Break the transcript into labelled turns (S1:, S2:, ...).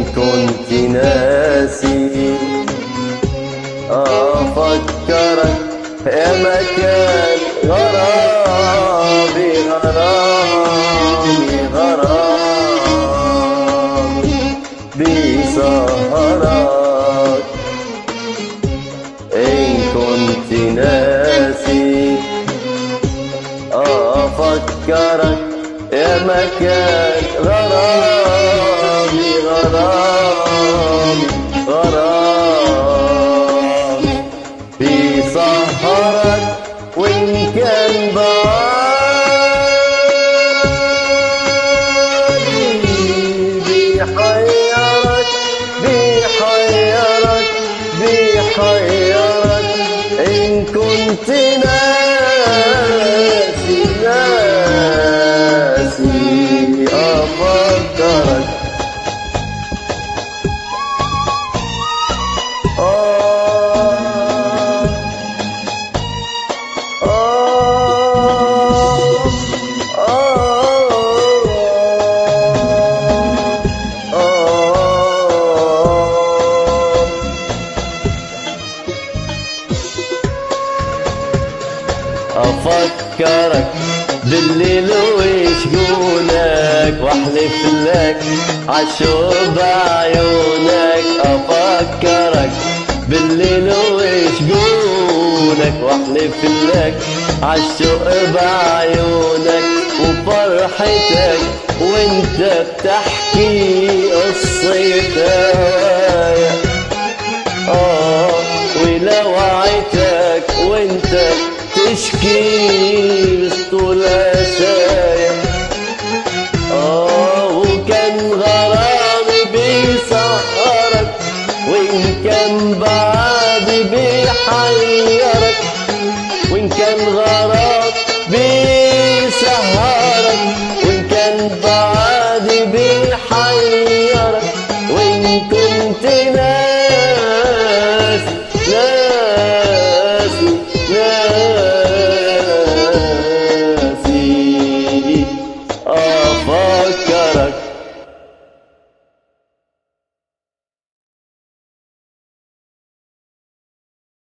S1: إن كنت ناسي أفكرك يا مكان غرامي غرامي غرامي بسهرك إن كنت ناسي أفكرك يا مكان غرامي غرامي غرامي في سهرك وإن كان بعادي بيحيرك بيحيرك بيحيرك إن كنت ناسي ناسي أفكرك آه أفكرك بالليل وشجونك واحلف لك عالشوق بعيونك أفكرك بالليل وشجونك واحلف لك عالشوق بعيونك وفرحتك وانت بتحكي قصتك اه ولوعتك وانت تشكي